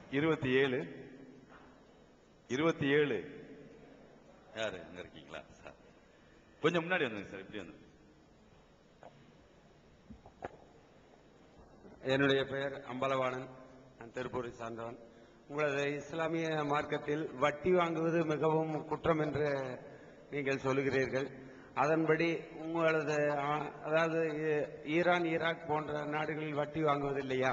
இருபத்தி ஏழு இருபத்தி ஏழு யாரு அங்க இருக்கீங்களா சார் கொஞ்சம் முன்னாடி வந்துங்க சார் இப்படி வந்து என்னுடைய பெயர் அம்பலவாணன் நான் திருப்பூரை சார்ந்தவன் உங்களது இஸ்லாமிய மார்க்கத்தில் வட்டி வாங்குவது மிகவும் குற்றம் என்று நீங்கள் சொல்லுகிறீர்கள் அதன்படி உங்களது ஆ, அதாவது ஈ- ஈரான் ஈராக் போன்ற நாடுகளில் வட்டி வாங்குவதில்லையா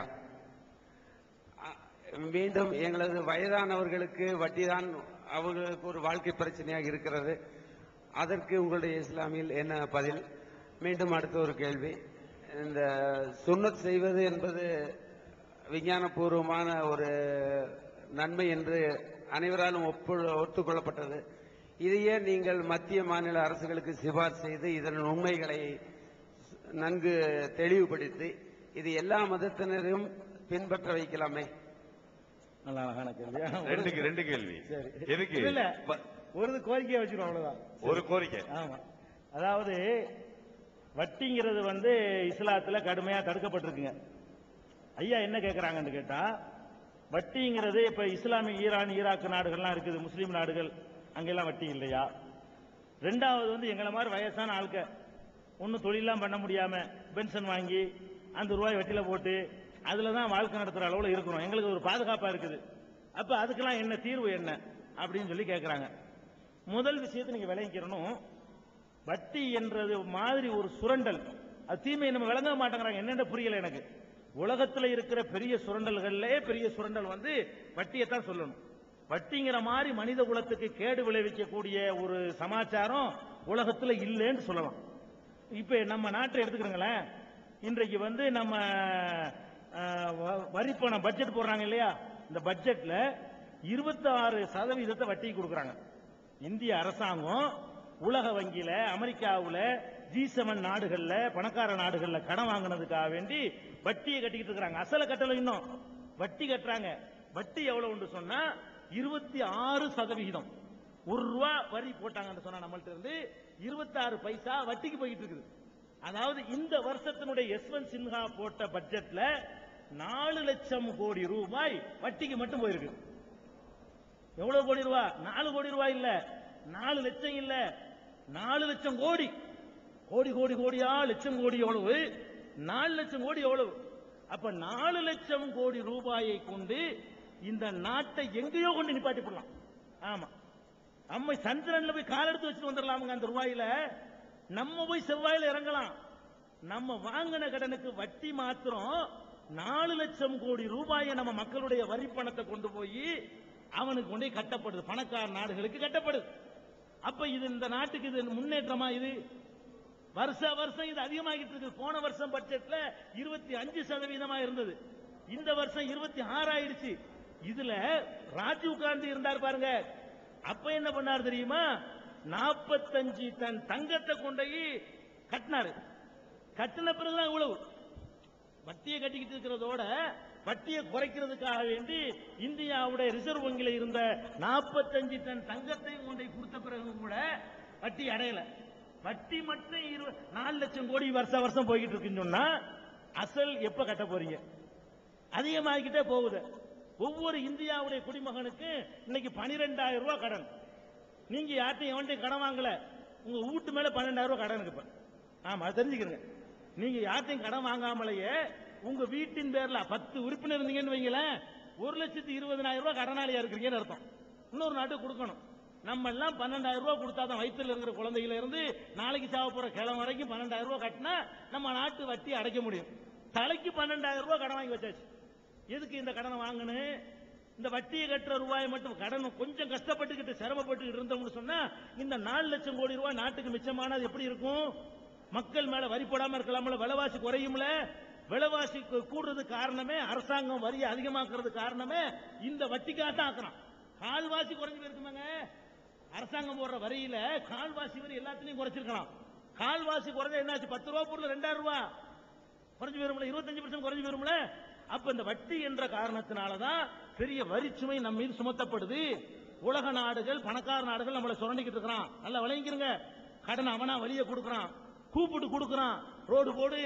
அ, மீண்டும் எங்களது வயதானவர்களுக்கு வட்டிதான் அவர்களுக்கு ஒரு வாழ்க்கை பிரச்சனையாக இருக்கிறது அதற்கு உங்களுடைய இஸ்லாமியில் என்ன பதில் மீண்டும் அடுத்த ஒரு கேள்வி இந்த சுன்னத் செய்வது என்பது விஞ்ஞானபூர்வமான ஒரு நன்மை என்று அனைவராலும் ஒப்பு ஒத்துக்கொள்ளப்பட்டது இதையே நீங்கள் மத்திய மாநில அரசுகளுக்கு சிபார்சு செய்து இதன் உண்மைகளை நன்கு தெளிவுபடுத்தி இது எல்லா மதத்தினரும் பின்பற்ற வைக்கலாமே நல்ல அழகான கேள்வி ரெண்டுக்கு ரெண்டு கேள்வி சரி எதுக்கு இல்ல, இல்ல ப- ஒரு கோரிக்கையை வச்சிருக்கோம் அவ்வளவுதான் ஒரு கோரிக்கை ஆமா அதாவது வட்டிங்கிறது வந்து இஸ்லாத்துல கடுமையா தடுக்கப்பட்டிருக்குங்க ஐயா என்ன கேக்குறாங்கன்னு கேட்டா வட்டிங்கிறது இப்ப இஸ்லாமிய ஈரான் ஈராக் நாடுகள்லாம் இருக்குது முஸ்லீம் நாடுகள் அங்கெல்லாம் வட்டி இல்லையா ரெண்டாவது வந்து எங்களை மாதிரி வயசான ஆட்க ஒன்றும் தொழிலாம் பண்ண முடியாம பென்ஷன் வாங்கி அந்த ரூபாய் வட்டியில போட்டு அதுல தான் வாழ்க்கை நடத்துற அளவுல இருக்கிறோம் எங்களுக்கு ஒரு பாதுகாப்பா இருக்குது அப்ப அதுக்கெல்லாம் என்ன தீர்வு என்ன அப்படின்னு சொல்லி கேக்குறாங்க முதல் விஷயத்தை நீங்க விளங்கிக்கிறணும் வட்டி என்றது மாதிரி ஒரு சுரண்டல் அது தீமையை நம்ம விளங்க மாட்டேங்கிறாங்க என்னென்ன புரியல எனக்கு உலகத்துல இருக்கிற பெரிய சுரண்டல்கள்லே பெரிய சுரண்டல் வந்து வட்டியை தான் சொல்லணும் வட்டிங்கிற மாதிரி மனித குலத்துக்கு கேடு விளைவிக்கக்கூடிய ஒரு சமாச்சாரம் உலகத்துல இல்லைன்னு சொல்லலாம் இப்ப நம்ம நாட்டை எடுத்துக்கிறோங்களேன் இன்றைக்கு வந்து நம்ம அஹ், வ- வரி பணம் பட்ஜெட் போடுறாங்க இல்லையா இந்த பட்ஜெட்ல 26% சதவீதத்தை வட்டி கொடுக்குறாங்க இந்திய அரசாங்கம் உலக வங்கியில அமெரிக்காவுல ஜி செவன் நாடுகள்ல பணக்கார நாடுகள்ல கடன் வாங்கினதுக்காக வேண்டி வட்டியை கட்டிக்கிட்டு இருக்காங்க அசல கட்டல இன்னும் வட்டி கட்டுறாங்க வட்டி எவ்வளவுன்னு சொன்னா இருபத்தி ஆறு சதவிகிதம் ஒரு ரூபா வரி போட்டாங்கன்னு சொன்னா நம்மள்ட்ட இருந்து இருபத்தாறு பைசா வட்டிக்கு போயிட்டு இருக்குது அதாவது இந்த வருஷத்தினுடைய யஸ்வந்த் சின்ஹா போட்ட பட்ஜெட்ல நாலு லட்சம் கோடி ரூபாய் வட்டிக்கு மட்டும் போயிருக்கு எவ்வளவு கோடி ரூபாய் நாலு கோடி ரூபாய் இல்ல நாலு லட்சம் இல்ல நாலு லட்சம் கோடி கோடி கோடி கோடியா லட்சம் கோடி எவ்வளவு நாலு லட்சம் கோடி எவ்வளவு அப்ப நாலு லட்சம் கோடி ரூபாயை கொண்டு இந்த நாட்டை எங்கேயோ கொண்டு நிப்பாட்டி போடலாம் ஆமா நம்ம சந்திரன்ல போய் கால் எடுத்து வச்சுட்டு வந்துடலாமுங்க அந்த ரூபாயில நம்ம போய் செவ்வாயில இறங்கலாம் நம்ம வாங்கின கடனுக்கு வட்டி மாத்திரம் நாலு லட்சம் கோடி ரூபாயை நம்ம மக்களுடைய வரி பணத்தை கொண்டு போய் அவனுக்கு கொண்டு போய் கட்டப்படுது பணக்கார நாடுகளுக்கு கட்டப்படுது அப்ப இது இந்த நாட்டுக்கு இது முன்னேற்றமா இது வருஷ வருஷம் இது அதிகமாகிட்டு இருக்கு போன வருஷம் பட்ஜெட்ல இருபத்தி அஞ்சு சதவீதமா இருந்தது இந்த வருஷம் இருபத்தி ஆறு ஆயிடுச்சு இதுல ராஜீவ் காந்தி இருந்தார் பாருங்க அப்ப என்ன பண்ணார் தெரியுமா நாற்பத்தஞ்சு டன் தங்கத்தை கொண்டு போய் கட்டினாரு கட்டின பிறகுதான் இவ்வளவு வட்டியை கட்டிக்கிட்டு இருக்கிறதோட வட்டியை குறைக்கிறதுக்காக வேண்டி இந்தியாவுடைய ரிசர்வ் வங்கியில இருந்த 45 டன் தங்கத்தையும் கொண்டு போய் கொடுத்த பிறகு கூட வட்டி அடையல வட்டி மட்டும் இரு- நாலு லட்சம் கோடி வருஷ வருஷம் போய்கிட்டு இருக்குன்னு சொன்னா அசல் எப்ப கட்ட போறீங்க அதிகமாகிக்கிட்டே போகுது ஒவ்வொரு இந்தியாவுடைய குடிமகனுக்கு இன்னைக்கு 12000 ரூபாய் கடன் நீங்க யார்ட்டையும் எவன்ட்டையும் கடன் வாங்கல உங்க வீட்டு மேல 12000 ரூபாய் கடன் இருக்கு இப்ப. ஆமா அது தெரிஞ்சுக்கிறங்க நீங்க யார்ட்டையும் கடன் வாங்காமலேயே உங்க வீட்டின் பேர்ல பத்து உறுப்பினர் இருந்தீங்கன்னு வைங்களேன் ஒரு லட்சத்தி இருபதனாயிரம் ரூபாய் கடனாளியா இருக்கிறீங்கன்னு அர்த்தம் இன்னொரு நாட்டுக்கு கொடுக்கணும் நம்ம எல்லாம் பன்னெண்டாயிரம் ரூபாய் கொடுத்தா தான் வயித்துல இருக்கிற குழந்தையில இருந்து நாளைக்கு சாவ போற கிழமை வரைக்கும் பன்னெண்டாயிரம் ரூபாய் கட்டினா நம்ம நாட்டு வட்டி அடைக்க முடியும் தலைக்கு பன்னெண்டாயிரம் ரூபாய் கடன் வாங்கி வச்சாச்சு எதுக்கு இந்த கடனை வாங்கணும் இந்த வட்டியை கட்டுற ரூபாயை மட்டும் கடன் கொஞ்சம் கஷ்டப்பட்டுக்கிட்டு சிரமப்பட்டுக்கிட்டு இருந்தோம்னு சொன்னா இந்த நாலு லட்சம் கோடி ரூபாய் நாட்டுக்கு மிச்சமானது எப்படி இருக்கும் மக்கள் மேல வரி போடாம இருக்கலாம்ல விலைவாசி குறையும்ல விலைவாசி கு- கூடுறது காரணமே அரசாங்கம் வரியை அதிகமாக்குறது காரணமே இந்த வட்டிக்காக ஆக்குறான் கால்வாசி குறைஞ்சு போயிருக்குமாங்க அரசாங்கம் போடுற வரியில கால்வாசி வரி எல்லாத்துலயும் குறைச்சிருக்கலாம் கால்வாசி குறைஞ்சா என்னாச்சு பத்து ரூபா பொருள் ரெண்டாயிரம் ரூபாய் குறைஞ்சு போயிரும்ல இருபத்தஞ்சு பர்சன்ட் குறைஞ்சு போயிரும்ல அப்ப இந்த வட்டி என்ற காரணத்தினாலதான் பெரிய வரிச்சுமை நம்ம மீது சுமத்தப்படுது உலக நாடுகள் பணக்கார நாடுகள் நம்மளை சுரண்டிக்கிட்டு இருக்கிறான் நல்லா விளங்கிக்கிறங்க கடன் அவனா வழிய கொடுக்கறான் கூப்பிட்டு கொடுக்கறான் ரோடு போடு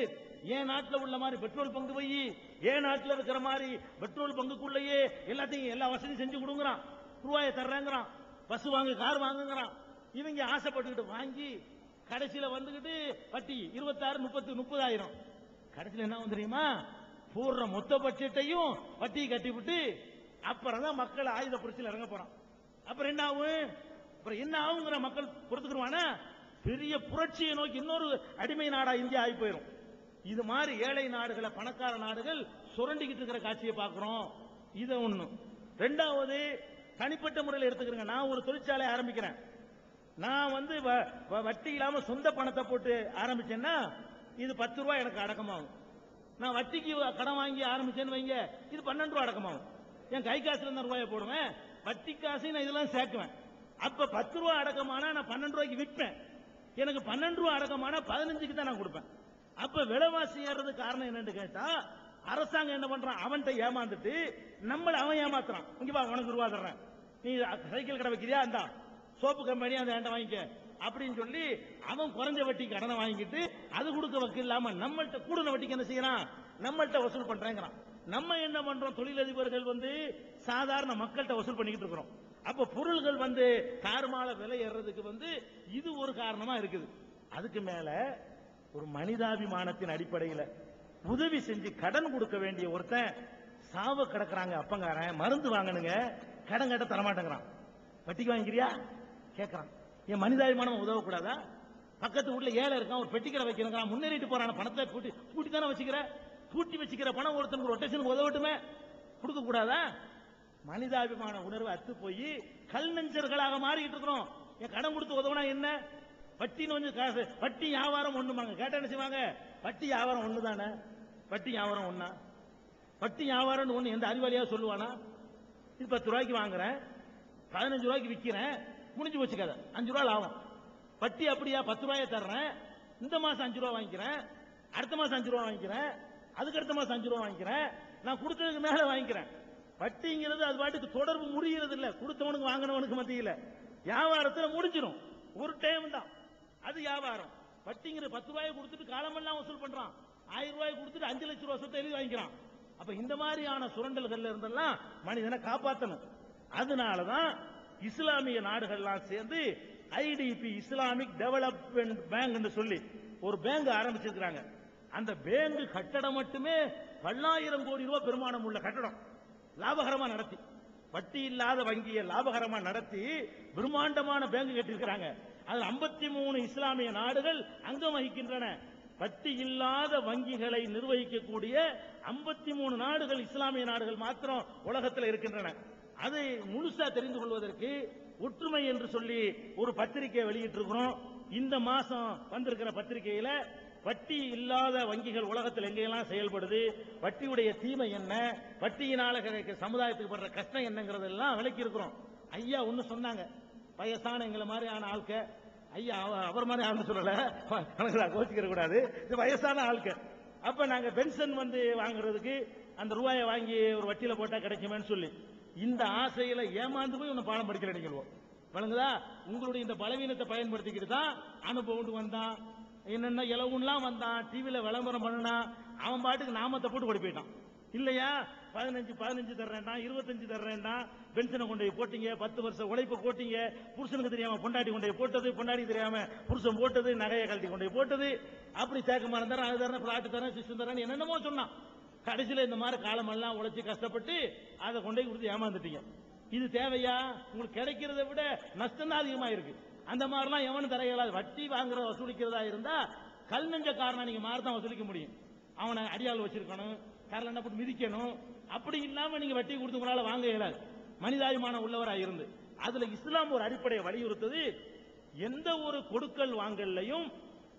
ஏன் நாட்டுல உள்ள மாதிரி பெட்ரோல் பங்கு வை ஏன் நாட்டுல இருக்கிற மாதிரி பெட்ரோல் பங்குக்குள்ளேயே எல்லாத்தையும் எல்லா வசதியும் செஞ்சு கொடுங்கறான் ரூபாயை தர்றேங்கிறான் பஸ் வாங்கு கார் வாங்குங்கிறான் இவங்க ஆசைப்பட்டுக்கிட்டு வாங்கி கடைசியில வந்துகிட்டு வட்டி இருபத்தாறு முப்பத்து முப்பதாயிரம் கடைசியில என்ன வந்து தெரியுமா போடுற மொத்த பட்ஜெட்டையும் வட்டி கட்டிவிட்டு அப்புறம் தான் மக்கள் ஆயுத புரட்சியில் இறங்க போறான் அப்புறம் என்ன ஆகும் அப்புறம் என்ன ஆகுங்கிற மக்கள் பொறுத்துக்கிடுவானா பெரிய புரட்சியை நோக்கி இன்னொரு அடிமை நாடா இந்தியா ஆகி போயிடும் இது மாதிரி ஏழை நாடுகளை பணக்கார நாடுகள் சுரண்டிக்கிட்டு இருக்கிற காட்சியை பார்க்கிறோம் இது ஒண்ணு ரெண்டாவது தனிப்பட்ட முறையில் எடுத்துக்கிறேங்க நான் ஒரு தொழிற்சாலை ஆரம்பிக்கிறேன் நான் வந்து வ- வ- வட்டி இல்லாம சொந்த பணத்தை போட்டு ஆரம்பிச்சேன்னா இது பத்து ரூபாய் எனக்கு அடக்கமாகும் நான் வட்டிக்கு கடன் வாங்கி ஆரம்பிச்சேன்னு வைங்க இது பன்னெண்டு ரூபாய் அடக்கமாகும் என் கை காசுல இருந்த ரூபாயை போடுவேன் வட்டி காசையும் நான் இதெல்லாம் சேர்க்குவேன் அப்ப பத்து ரூபாய் அடக்கமானா நான் பன்னெண்டு ரூபாய்க்கு விற்பேன் எனக்கு பன்னெண்டு ரூபாய் அடக்கமானா பதினஞ்சுக்கு தான் நான் கொடுப்பேன் அப்ப விலைவாசி ஏறது காரணம் என்னன்னு கேட்டா அரசாங்கம் என்ன பண்றான் அவன்கிட்ட ஏமாந்துட்டு நம்மள அவன் ஏமாத்துறான் இங்க வா உனக்கு ரூபா தர்றேன் நீ சைக்கிள் கடை வைக்கிறியா அந்த சோப்பு கம்பெனி அந்த என்கிட்ட வாங்கிக்க அப்படின்னு சொல்லி அவன் குறைஞ்ச வட்டிக்கு கடனை வாங்கிட்டு அது கொடுக்க வக்கு இல்லாம நம்மள்ட்ட கூடுன வட்டிக்கு என்ன செய்யறான் நம்மள்ட்ட வசூல் பண்றேங்கிறான் நம்ம என்ன பண்றோம் தொழிலதிபர்கள் வந்து சாதாரண மக்கள்கிட்ட வசூல் பண்ணிக்கிட்டு இருக்கிறோம் அப்ப பொருள்கள் வந்து தாறுமால விலை ஏறுறதுக்கு வந்து இது ஒரு காரணமா இருக்குது அதுக்கு மேல ஒரு மனிதாபிமானத்தின் அடிப்படையில உதவி செஞ்சு கடன் கொடுக்க வேண்டிய ஒருத்தன் சாவ கிடக்குறாங்க அப்பங்காரன் மருந்து வாங்கணுங்க கடன் கட்ட தரமாட்டேங்கிறான் வட்டிக்கு வாங்கிக்கிறியா கேட்கறான் என் மனிதாபிமானம் உதவக்கூடாதா பக்கத்து வீட்டுல ஏழை இருக்கான் ஒரு பெட்டி கடை வைக்கிறான் முன்னேறிட்டு போறான பணத்தை பூட்டி பூட்டி தானே வச்சுக்கிற பூட்டி வச்சுக்கிற பணம் ஒருத்தனுக்கு ரொட்டேஷனுக்கு உதவட்டுமே கொடுக்க கூடாதா மனிதாபிமான உணர்வு அத்து போய் கல் நெஞ்சர்களாக மாறிட்டு இருக்கிறோம் என் கடன் கொடுத்து உதவுனா என்ன வட்டி கொஞ்சம் காசு வட்டி வியாபாரம் ஒண்ணுமாங்க கேட்டா என்ன செய்வாங்க வட்டி வியாபாரம் ஒண்ணு தானே வட்டி வியாபாரம் ஒண்ணா வட்டி வியாபாரம் ஒண்ணு எந்த அறிவாளியா சொல்லுவானா இது பத்து ரூபாய்க்கு வாங்குறேன் பதினஞ்சு ரூபாய்க்கு விற்கிறேன் முடிஞ்சு போச்சு கதை அஞ்சு ரூபா லாபம் வட்டி அப்படியா பத்து ரூபாயை தர்றேன் இந்த மாசம் அஞ்சு ரூபா வாங்கிக்கிறேன் அடுத்த மாசம் அஞ்சு ரூபா வாங்கிக்கிறேன் அதுக்கு அடுத்த மாசம் அஞ்சு ரூபா வாங்கிக்கிறேன் நான் கொடுத்ததுக்கு மேல வாங்கிக்கிறேன் வட்டிங்கிறது அது பாட்டுக்கு தொடர்பு முடிகிறது இல்ல கொடுத்தவனுக்கு வாங்கினவனுக்கு மத்தியில வியாபாரத்துல முடிஞ்சிடும் ஒரு டைம் தான் அது வியாபாரம் வட்டிங்கிற பத்து ரூபாயை கொடுத்துட்டு காலமெல்லாம் வசூல் பண்றான் ஆயிரம் ரூபாய் கொடுத்துட்டு அஞ்சு லட்சம் ரூபாய் சொத்தை எழுதி வாங்கிக்கிறான் அப்ப இந்த மாதிரியான சுரண்டல்கள்ல இருந்தெல்லாம் மனிதனை காப்பாத்தணும் அதனாலதான் இஸ்லாமிய நாடுகள்லாம் சேர்ந்து ஐடிபி இஸ்லாமிக் டெவலப்மெண்ட் பேங்க் சொல்லி ஒரு பேங்க் ஆரம்பிச்சிருக்கிறாங்க அந்த பேங்க் கட்டடம் மட்டுமே பல்லாயிரம் கோடி ரூபாய் பெருமானம் உள்ள கட்டடம் லாபகரமா நடத்தி வட்டி இல்லாத வங்கியை லாபகரமா நடத்தி பிரம்மாண்டமான பேங்க் கட்டியிருக்கிறாங்க அதுல 53 மூணு இஸ்லாமிய நாடுகள் அங்கம் வகிக்கின்றன வட்டி இல்லாத வங்கிகளை நிர்வகிக்கக்கூடிய 53 மூணு நாடுகள் இஸ்லாமிய நாடுகள் மாத்திரம் உலகத்தில் இருக்கின்றன அதை முழுசா தெரிந்து கொள்வதற்கு ஒற்றுமை என்று சொல்லி ஒரு பத்திரிகை வெளியிட்டிருக்கிறோம் இந்த மாசம் வந்திருக்கிற பத்திரிகையில வட்டி இல்லாத வங்கிகள் உலகத்தில் எங்கெல்லாம் செயல்படுது வட்டியுடைய தீமை என்ன வட்டியினால கிடைக்க சமுதாயத்துக்கு படுற கஷ்டம் என்னங்கிறதெல்லாம் விளக்கி இருக்கிறோம் ஐயா ஒன்னு சொன்னாங்க வயசான எங்களை மாதிரியான ஆட்க ஐயா அவ- அவர் மாதிரி ஆள்னு சொல்லல அவங்கள கோச்சிக்கிற கூடாது இது வயசான ஆட்க அப்ப நாங்க பென்ஷன் வந்து வாங்குறதுக்கு அந்த ரூபாயை வாங்கி ஒரு வட்டியில போட்டா கிடைக்குமேன்னு சொல்லி இந்த ஆசையில ஏமாந்து போய் உன்னை பாடம் படிக்கல சொல்லுவோம் வழங்குதா உங்களுடைய இந்த பலவீனத்தை பயன்படுத்திக்கிட்டு தான் அனுபவம் வந்தான் என்னென்ன இலவுலாம் வந்தான் டிவில விளம்பரம் பண்ணுனா அவன் பாட்டுக்கு நாமத்தை போட்டு ஓடி போயிட்டான் இல்லையா பதினஞ்சு பதினஞ்சு தர்றேன்டா இருபத்தஞ்சு தர்றேன்டா பென்ஷனை கொண்டு போய் போட்டீங்க பத்து வருஷம் உழைப்பு போட்டீங்க புருஷனுக்கு தெரியாம பொண்டாட்டி கொண்டு போய் போட்டது பொண்டாட்டி தெரியாம புருஷன் போட்டது நகையை கழட்டி கொண்டு போய் போட்டது அப்படி தேக்கமான தரேன் அது தரேன் பிளாட்டு தரேன் சிஸ்டம் தரேன் என்னென்னமோ சொன்னான் கடைசியில இந்த மாதிரி காலமெல்லாம் உழைச்சு கஷ்டப்பட்டு அதை கொண்டு போய் கொடுத்து ஏமாந்துட்டீங்க இது தேவையா உங்களுக்கு கிடைக்கிறத விட நஷ்டம் தான் அதிகமா இருக்கு அந்த மாதிரிலாம் எவனும் தர இயலாது வட்டி வாங்குறத வசூலிக்கிறதா இருந்தா கல் நெஞ்ச காரணம் நீங்க மாதிரி தான் வசூலிக்க முடியும் அவனை அடியாள் வச்சிருக்கணும் கரல என்ன போட்டு மிதிக்கணும் அப்படி இல்லாம நீங்க வட்டி கொடுத்து உங்களால வாங்க இயலாது மனிதாபிமானம் உள்ளவரா இருந்து அதுல இஸ்லாம் ஒரு அடிப்படையை வலியுறுத்தது எந்த ஒரு கொடுக்கல் வாங்கல்லையும்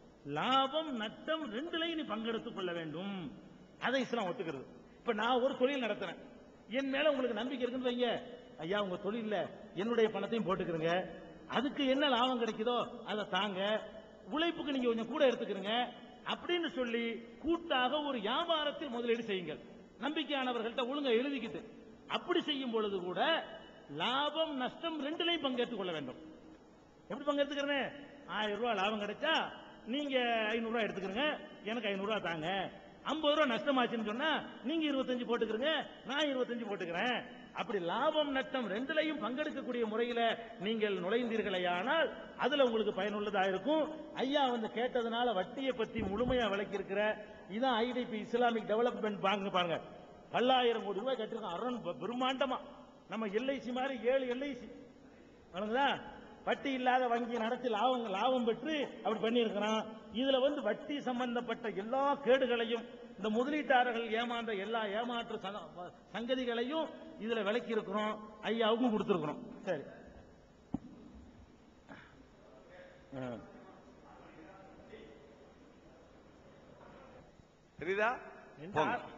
லாபம் நட்டம் ரெண்டுலையும் நீ பங்கெடுத்துக் கொள்ள வேண்டும் அதை இஸ்லாம் ஒத்துக்கிறது இப்ப நான் ஒரு தொழில் நடத்துறேன் என் மேல உங்களுக்கு நம்பிக்கை இருக்குன்னு வைங்க ஐயா உங்க தொழில்ல என்னுடைய பணத்தையும் போட்டுக்கிறங்க அதுக்கு என்ன லாபம் கிடைக்குதோ அதை தாங்க உழைப்புக்கு நீங்க கொஞ்சம் கூட எடுத்துக்கிறங்க அப்படின்னு சொல்லி கூட்டாக ஒரு வியாபாரத்தில் முதலீடு செய்யுங்கள் நம்பிக்கையானவர்கள்ட்ட ஒழுங்கா எழுதிக்கிட்டு அப்படி செய்யும் பொழுது கூட லாபம் நஷ்டம் ரெண்டுலையும் பங்கேற்றுக் கொள்ள வேண்டும் எப்படி பங்கெடுத்துக்கிறேன் ஆயிரம் ரூபாய் லாபம் கிடைச்சா நீங்க ஐநூறு ரூபாய் எடுத்துக்கிறங்க எனக்கு ஐநூறு ரூபாய் தாங்க ஐம்பது ரூபாய் நஷ்டமாச்சுன்னு சொன்னா நீங்க இருபத்தஞ்சு போட்டுக்கிறங்க நான் இருபத்தஞ்சு போட்டுக்கிறேன் அப்படி லாபம் நட்டம் ரெண்டுலையும் பங்கெடுக்கக்கூடிய முறையில நீங்கள் நுழைந்தீர்களேயானால் அதுல உங்களுக்கு பயனுள்ளதா இருக்கும் ஐயா வந்து கேட்டதுனால வட்டியை பத்தி முழுமையா விளக்கி இருக்கிற இதான் ஐடிபி இஸ்லாமிக் டெவலப்மெண்ட் பாங்க பாருங்க பல்லாயிரம் கோடி ரூபாய் கட்டிருக்கோம் அரண் பிரம்மாண்டமா நம்ம எல்ஐசி மாதிரி ஏழு எல்ஐசி வணங்குதா வட்டி இல்லாத வங்கி நடத்தி லாபம் லாபம் பெற்று அப்படி பண்ணியிருக்கிறான் இதுல வந்து வட்டி சம்பந்தப்பட்ட எல்லா கேடுகளையும் இந்த முதலீட்டாளர்கள் ஏமாந்த எல்லா ஏமாற்று சத- சங்கதிகளையும் இதுல விளக்கி இருக்கிறோம் ஐயாவுக்கும் கொடுத்துருக்கிறோம் சரி ஆ. தெரியுதா இந்த போங்க. ஆ-